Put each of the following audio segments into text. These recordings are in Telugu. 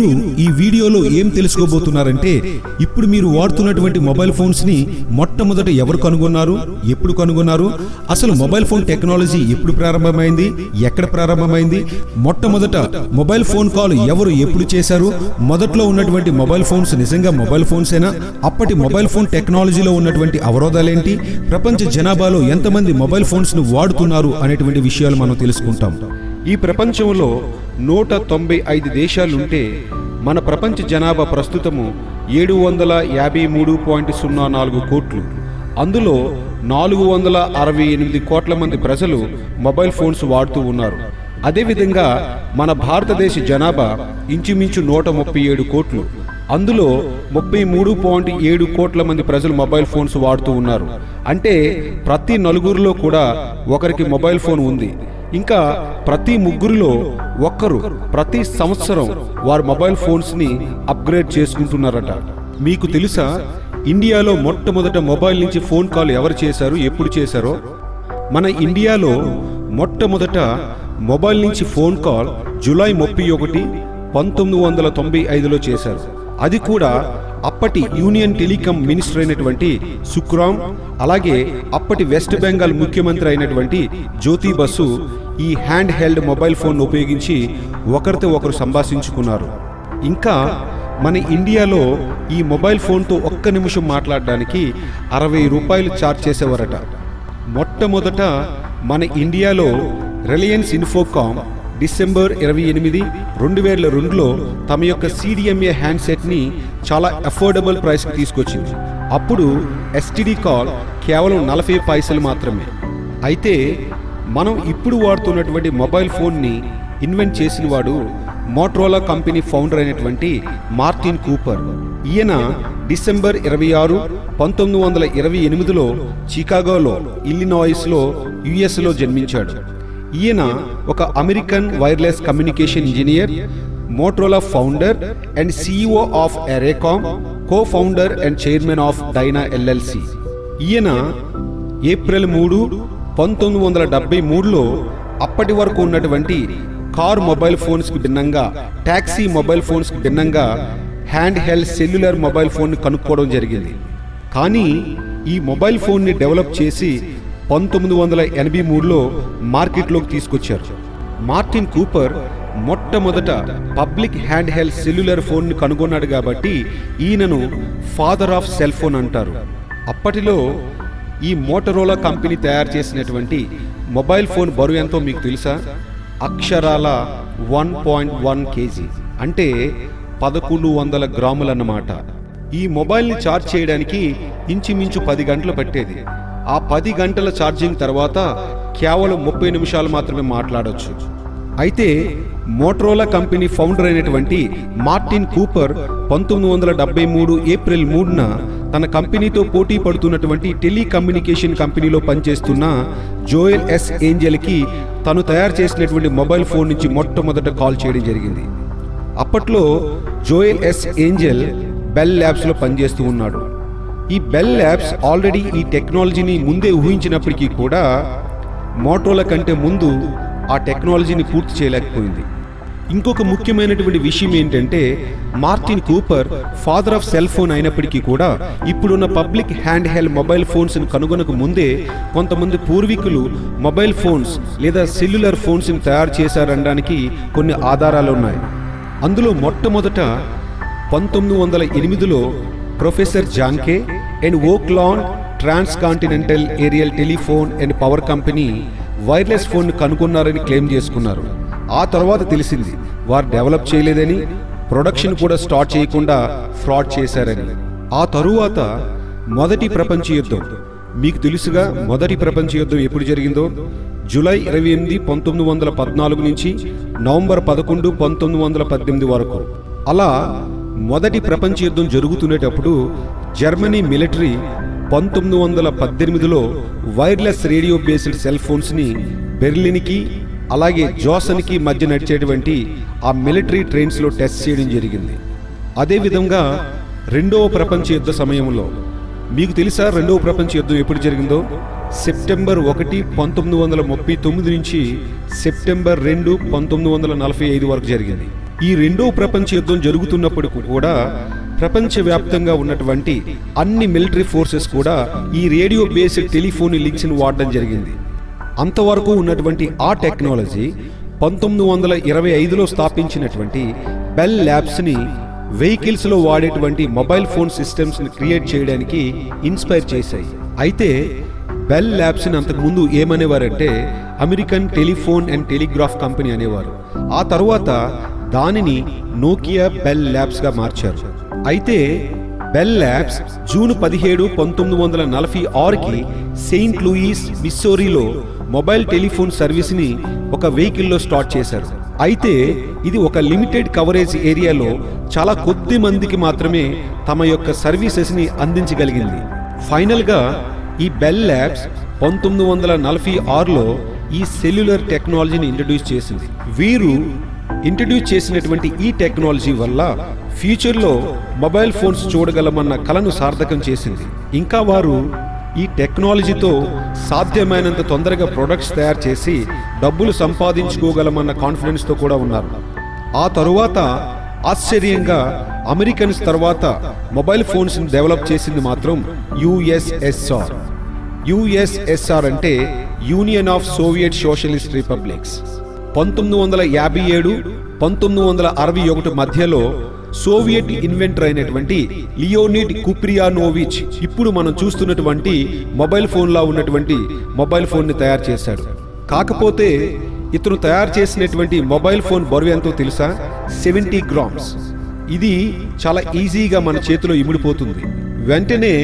మీరు ఈ వీడియోలో ఏం తెలుసుకోబోతున్నారంటే ఇప్పుడు మీరు వాడుతున్నటువంటి మొబైల్ ఫోన్స్ ని మొట్టమొదట ఎవరు కనుగొన్నారు ఎప్పుడు కనుగొన్నారు అసలు మొబైల్ ఫోన్ టెక్నాలజీ ఎప్పుడు ప్రారంభమైంది ఎక్కడ ప్రారంభమైంది మొట్టమొదట మొబైల్ ఫోన్ కాల్ ఎవరు ఎప్పుడు చేశారు మొదట్లో ఉన్నటువంటి మొబైల్ ఫోన్స్ నిజంగా మొబైల్ ఫోన్సేనా అప్పటి మొబైల్ ఫోన్ టెక్నాలజీలో ఉన్నటువంటి అవరోధాలేంటి ప్రపంచ జనాభాలో ఎంతమంది మొబైల్ ఫోన్స్ ను వాడుతున్నారు అనేటువంటి విషయాలు మనం తెలుసుకుంటాం ఈ ప్రపంచంలో నూట తొంభై ఐదు దేశాలుంటే మన ప్రపంచ జనాభా ప్రస్తుతము ఏడు వందల యాభై మూడు పాయింట్ సున్నా నాలుగు కోట్లు అందులో నాలుగు వందల అరవై ఎనిమిది కోట్ల మంది ప్రజలు మొబైల్ ఫోన్స్ వాడుతూ ఉన్నారు అదేవిధంగా మన భారతదేశ జనాభా ఇంచుమించు నూట ముప్పై ఏడు కోట్లు అందులో ముప్పై మూడు పాయింట్ ఏడు కోట్ల మంది ప్రజలు మొబైల్ ఫోన్స్ వాడుతూ ఉన్నారు అంటే ప్రతి నలుగురిలో కూడా ఒకరికి మొబైల్ ఫోన్ ఉంది ఇంకా ప్రతి ముగ్గురిలో ఒక్కరు ప్రతి సంవత్సరం వారి మొబైల్ ఫోన్స్ని అప్గ్రేడ్ చేసుకుంటున్నారట మీకు తెలుసా ఇండియాలో మొట్టమొదట మొబైల్ నుంచి ఫోన్ కాల్ ఎవరు చేశారు ఎప్పుడు చేశారో మన ఇండియాలో మొట్టమొదట మొబైల్ నుంచి ఫోన్ కాల్ జూలై ముప్పై ఒకటి పంతొమ్మిది వందల తొంభై ఐదులో చేశారు అది కూడా అప్పటి యూనియన్ టెలికాం మినిస్టర్ అయినటువంటి సుఖ్రామ్ అలాగే అప్పటి వెస్ట్ బెంగాల్ ముఖ్యమంత్రి అయినటువంటి జ్యోతి బసు ఈ హ్యాండ్ హెల్డ్ మొబైల్ ఫోన్ ఉపయోగించి ఒకరితో ఒకరు సంభాషించుకున్నారు ఇంకా మన ఇండియాలో ఈ మొబైల్ ఫోన్తో ఒక్క నిమిషం మాట్లాడడానికి అరవై రూపాయలు ఛార్జ్ చేసేవారట మొట్టమొదట మన ఇండియాలో రిలయన్స్ ఇన్ఫోకామ్ డిసెంబర్ ఇరవై ఎనిమిది రెండు వేల రెండులో తమ యొక్క సిడిఎంఏ హ్యాండ్సెట్ని చాలా అఫోర్డబుల్ ప్రైస్కి తీసుకొచ్చింది అప్పుడు ఎస్టిడి కాల్ కేవలం నలభై పైసలు మాత్రమే అయితే మనం ఇప్పుడు వాడుతున్నటువంటి మొబైల్ ఫోన్ని ఇన్వెంట్ చేసిన వాడు మోట్రోలా కంపెనీ ఫౌండర్ అయినటువంటి మార్టిన్ కూపర్ ఈయన డిసెంబర్ ఇరవై ఆరు పంతొమ్మిది వందల ఇరవై ఎనిమిదిలో చికాగోలో ఇల్లినాయిస్లో యుఎస్లో జన్మించాడు ఈయన ఒక American wireless communication engineer Motorola founder and CEO of ArrayComm co founder and chairman of Dyna LLC ఈయన ఏప్రిల్ మూడు పంతొమ్మిది వందల డెబ్బై మూడులో అప్పటి వరకు ఉన్నటువంటి కార్ మొబైల్ ఫోన్స్కి భిన్నంగా ట్యాక్సీ మొబైల్ ఫోన్స్కి భిన్నంగా హ్యాండ్ హెల్డ్ సెల్యులర్ మొబైల్ ఫోన్ని కనుక్కోవడం జరిగింది కానీ ఈ మొబైల్ ఫోన్ని డెవలప్ చేసి పంతొమ్మిది వందల ఎనభై మూడులో మార్కెట్లోకి తీసుకొచ్చారు మార్టిన్ కూపర్ మొట్టమొదట పబ్లిక్ హ్యాండ్ హెల్డ్ సెల్యులర్ ఫోన్ని కనుగొన్నాడు కాబట్టి ఈయనను ఫాదర్ ఆఫ్ సెల్ ఫోన్ అంటారు అప్పటిలో ఈ మోటరోలా కంపెనీ తయారు చేసినటువంటి మొబైల్ ఫోన్ బరువు ఎంతో మీకు తెలుసా అక్షరాల వన్ పాయింట్ వన్ కేజీ అంటే పదకొండు వందల గ్రాములన్నమాట ఈ మొబైల్ని ఛార్జ్ చేయడానికి ఇంచుమించు పది గంటలు పట్టేది ఆ పది గంటల ఛార్జింగ్ తర్వాత కేవలం ముప్పై నిమిషాలు మాత్రమే మాట్లాడొచ్చు అయితే మోట్రోలా కంపెనీ ఫౌండర్ అయినటువంటి మార్టిన్ కూపర్ పంతొమ్మిది వందల డెబ్బై మూడు ఏప్రిల్ మూడున తన కంపెనీతో పోటీ పడుతున్నటువంటి టెలికమ్యూనికేషన్ కంపెనీలో పనిచేస్తున్న జోయల్ ఎస్ ఏంజల్కి తను తయారు చేసినటువంటి మొబైల్ ఫోన్ నుంచి మొట్టమొదట కాల్ చేయడం జరిగింది అప్పట్లో జోయల్ ఎస్ ఏంజల్ బెల్ ల్యాబ్స్లో పనిచేస్తూ ఉన్నాడు ఈ బెల్ ల్యాబ్స్ ఆల్రెడీ ఈ టెక్నాలజీని ముందే ఊహించినప్పటికీ కూడా మోటోల కంటే ముందు ఆ టెక్నాలజీని పూర్తి చేయలేకపోయింది ఇంకొక ముఖ్యమైనటువంటి విషయం ఏంటంటే Martin Cooper father of cell phone అయినప్పటికీ కూడా ఇప్పుడున్న public hand held mobile phones కనుగొనక ముందే కొంతమంది పూర్వీకులు మొబైల్ ఫోన్స్ లేదా సెల్యులర్ ఫోన్స్ని తయారు చేశారనడానికి కొన్ని ఆధారాలు ఉన్నాయి అందులో మొట్టమొదట పంతొమ్మిది వందల ఎనిమిదిలో professor Jahnke and Oakland transcontinental aerial telephone and power company wireless phone కనుగొన్నారని క్లెయిమ్ చేసుకున్నారు ఆ తర్వాత తెలిసింది వారు డెవలప్ చేయలేదని ప్రొడక్షన్ కూడా స్టార్ట్ చేయకుండా ఫ్రాడ్ చేశారని ఆ తరువాత మొదటి ప్రపంచ యుద్ధం మీకు తెలుసుగా మొదటి ప్రపంచ యుద్ధం ఎప్పుడు జరిగిందో జూలై ఇరవై ఎనిమిది పంతొమ్మిది వందల పద్నాలుగు నుంచి నవంబర్ పదకొండు పంతొమ్మిది వందల పద్దెనిమిది వరకు అలా మొదటి ప్రపంచ యుద్ధం జరుగుతునేటప్పుడు జర్మనీ మిలిటరీ పంతొమ్మిది వందల పద్దెనిమిదిలో వైర్లెస్ రేడియో బేస్డ్ సెల్ ఫోన్స్ని బెర్లిన్కి అలాగే జోసన్కి మధ్య నడిచేటువంటి ఆ మిలిటరీ ట్రైన్స్లో టెస్ట్ చేయడం జరిగింది అదేవిధంగా రెండవ ప్రపంచ యుద్ధ సమయంలో మీకు తెలుసా రెండవ ప్రపంచ యుద్ధం ఎప్పుడు జరిగిందో సెప్టెంబర్ ఒకటి పంతొమ్మిది వందల ముప్పై తొమ్మిది నుంచి సెప్టెంబర్ రెండు పంతొమ్మిది వందల నలభై ఐదు వరకు జరిగింది ఈ రెండో ప్రపంచ యుద్ధం జరుగుతున్నప్పటికీ కూడా ప్రపంచవ్యాప్తంగా ఉన్నటువంటి అన్ని మిలిటరీ ఫోర్సెస్ కూడా ఈ రేడియో బేస్డ్ టెలిఫోన్ లింక్స్ని వాడడం జరిగింది అంతవరకు ఉన్నటువంటి ఆ టెక్నాలజీ పంతొమ్మిది వందల ఇరవై ఐదులో స్థాపించినటువంటి బెల్ ల్యాబ్స్ని వెహికల్స్లో వాడేటువంటి మొబైల్ ఫోన్ సిస్టమ్స్ని క్రియేట్ చేయడానికి ఇన్స్పైర్ చేశాయి అయితే బెల్ ల్యాబ్స్ని అంతకుముందు ఏమనేవారంటే American telephone and telegraph company అనేవారు ఆ తర్వాత దానిని నోకియా బెల్ ల్యాబ్స్గా మార్చారు అయితే బెల్ ల్యాబ్స్ జూన్ పదిహేడు పంతొమ్మిది వందల నలభై ఆరుకి సెయింట్ లూయిస్ మిస్సోరీలో మొబైల్ టెలిఫోన్ సర్వీస్ని ఒక వెహికల్లో స్టార్ట్ చేశారు అయితే ఇది ఒక లిమిటెడ్ కవరేజ్ ఏరియాలో చాలా కొద్ది మందికి మాత్రమే తమ యొక్క సర్వీసెస్ని అందించగలిగింది ఫైనల్గా ఈ బెల్ ల్యాబ్స్ పంతొమ్మిది వందల నలభై ఆరులో ఈ సెల్యులర్ టెక్నాలజీని ఇంట్రడ్యూస్ చేసింది వీరు ఇంట్రడ్యూస్ చేసినటువంటి ఈ టెక్నాలజీ వల్ల ఫ్యూచర్లో మొబైల్ ఫోన్స్ చూడగలమన్న కలను సార్థకం చేసింది ఇంకా వారు ఈ టెక్నాలజీతో సాధ్యమైనంత తొందరగా ప్రొడక్ట్స్ తయారు చేసి డబ్బులు సంపాదించుకోగలమన్న కాన్ఫిడెన్స్తో కూడా ఉన్నారు ఆ తరువాత ఆశ్చర్యంగా అమెరికన్స్ తర్వాత మొబైల్ ఫోన్స్ని డెవలప్ చేసింది మాత్రం యుఎస్ఎస్ఆర్ యుఎస్ఎస్ఆర్ అంటే Union of Soviet Socialist Republics పంతొమ్మిది వందల యాభై ఏడు పంతొమ్మిది వందల అరవై ఒకటి మధ్యలో సోవియట్ ఇన్వెంటర్ అయినటువంటి లియోనిడ్ కుప్రియానోవిచ్ ఇప్పుడు మనం చూస్తున్నటువంటి మొబైల్ ఫోన్లా ఉన్నటువంటి మొబైల్ ఫోన్ని తయారు చేశాడు కాకపోతే ఇతను తయారు చేసినటువంటి మొబైల్ ఫోన్ బరువు ఎంతో తెలుసా సెవెంటీ గ్రామ్స్ ఇది చాలా ఈజీగా మన చేతిలో ఇమిడిపోతుంది వెంటనే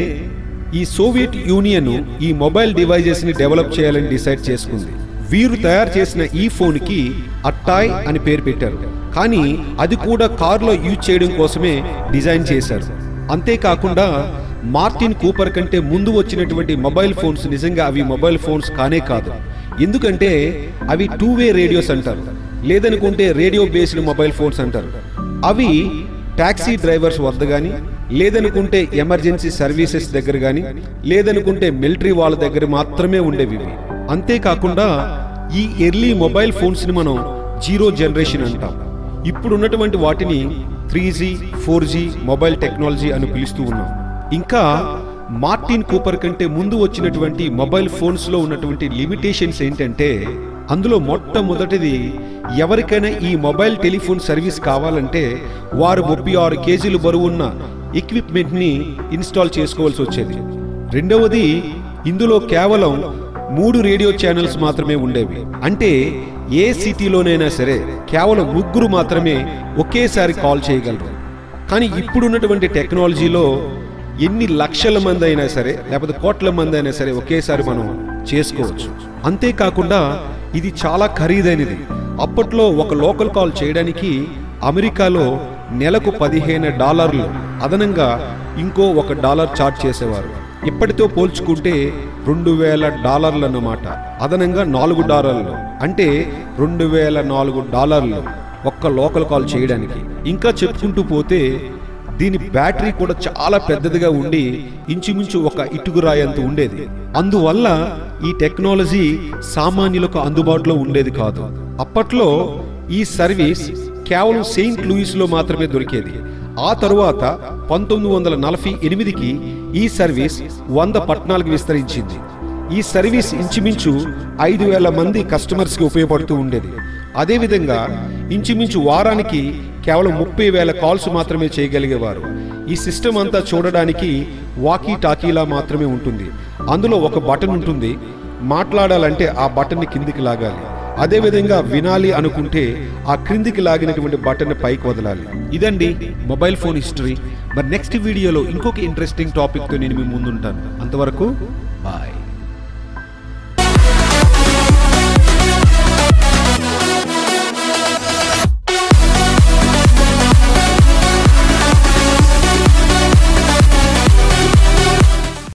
ఈ సోవియట్ యూనియన్ ఈ మొబైల్ డివైజెస్ ని డెవలప్ చేయాలని డిసైడ్ చేసుకుంది వీరు తయారు చేసిన ఈ ఫోన్ కి అట్టాయ్ అని పేరు పెట్టారు కానీ అది కూడా కారులో యూజ్ చేయడం కోసమే డిజైన్ చేశారు అంతేకాకుండా మార్టిన్ కూపర్ కంటే ముందు వచ్చినటువంటి మొబైల్ ఫోన్స్ నిజంగా అవి మొబైల్ ఫోన్స్ కానే కాదు ఎందుకంటే అవి టూ వే రేడియోస్ అంటారు లేదనుకుంటే రేడియో బేస్డ్ మొబైల్ ఫోన్స్ అంటారు అవి టాక్సీ డ్రైవర్స్ వద్ద కానీ లేదనుకుంటే ఎమర్జెన్సీ సర్వీసెస్ దగ్గర కానీ లేదనుకుంటే మిలిటరీ వాళ్ళ దగ్గర మాత్రమే ఉండేవి ఇవి. అంతేకాకుండా ఈ ఎర్లీ మొబైల్ ఫోన్స్ని మనం జీరో జనరేషన్ అంటాం ఇప్పుడున్నటువంటి వాటిని three G four G mobile technology అని పిలుస్తూ ఉన్నాం ఇంకా మార్టిన్ కూపర్ కంటే ముందు వచ్చినటువంటి మొబైల్ ఫోన్స్లో ఉన్నటువంటి లిమిటేషన్స్ ఏంటంటే అందులో మొట్టమొదటిది ఎవరికైనా ఈ మొబైల్ టెలిఫోన్ సర్వీస్ కావాలంటే వారు ముప్పై ఆరు కేజీలు బరువున్న ఎక్విప్మెంట్ని ఇన్స్టాల్ చేసుకోవాల్సి వచ్చేది రెండవది ఇందులో కేవలం మూడు రేడియో ఛానల్స్ మాత్రమే ఉండేవి అంటే ఏ సిటీలోనైనా సరే కేవలం ముగ్గురు మాత్రమే ఒకేసారి కాల్ చేయగలరు కానీ ఇప్పుడున్నటువంటి టెక్నాలజీలో ఎన్ని లక్షల మంది అయినా సరే లేకపోతే కోట్ల మంది అయినా సరే ఒకేసారి మనం చేసుకోవచ్చు అంతేకాకుండా ఇది చాలా ఖరీదైనది అప్పట్లో ఒక లోకల్ కాల్ చేయడానికి అమెరికాలో నెలకు పదిహేను డాలర్లు అదనంగా ఇంకో ఒక డాలర్ చార్జ్ చేసేవారు ఇప్పటితో పోల్చుకుంటే రెండు వేల డాలర్లు అన్నమాట అదనంగా నాలుగు డాలర్లు అంటే రెండు వేల నాలుగు డాలర్లు ఒక్క లోకల్ కాల్ చేయడానికి ఇంకా చెప్పుకుంటూ పోతే దీని బ్యాటరీ కూడా చాలా పెద్దదిగా ఉండి ఇంచుమించు ఒక ఇటుకురాయంత ఉండేది అందువల్ల ఈ టెక్నాలజీ సామాన్యులకు అందుబాటులో ఉండేది కాదు అప్పట్లో ఈ సర్వీస్ కేవలం సెయింట్ లూయిస్లో మాత్రమే దొరికేది ఆ తరువాత పంతొమ్మిది వందల నలభై ఎనిమిదికి ఈ సర్వీస్ వంద పట్టణాలకు విస్తరించింది ఈ సర్వీస్ ఇంచుమించు ఐదు వేల మంది కస్టమర్స్కి ఉపయోగపడుతూ ఉండేది అదేవిధంగా ఇంచుమించు వారానికి కేవలం ముప్పై వేల కాల్స్ మాత్రమే చేయగలిగేవారు ఈ సిస్టమ్ అంతా చూడడానికి వాకీ టాకీలా మాత్రమే ఉంటుంది అందులో ఒక బటన్ ఉంటుంది మాట్లాడాలంటే ఆ బటన్ని కిందికి లాగాలి అదేవిధంగా వినాలి అనుకుంటే ఆ క్రిందికి లాగినటువంటి బటన్ పైకి వదలాలి ఇదండి మొబైల్ ఫోన్ హిస్టరీ మరి నెక్స్ట్ వీడియోలో ఇంకొక ఇంట్రెస్టింగ్ టాపిక్తో నేను మీ ముందుంటాను అంతవరకు బాయ్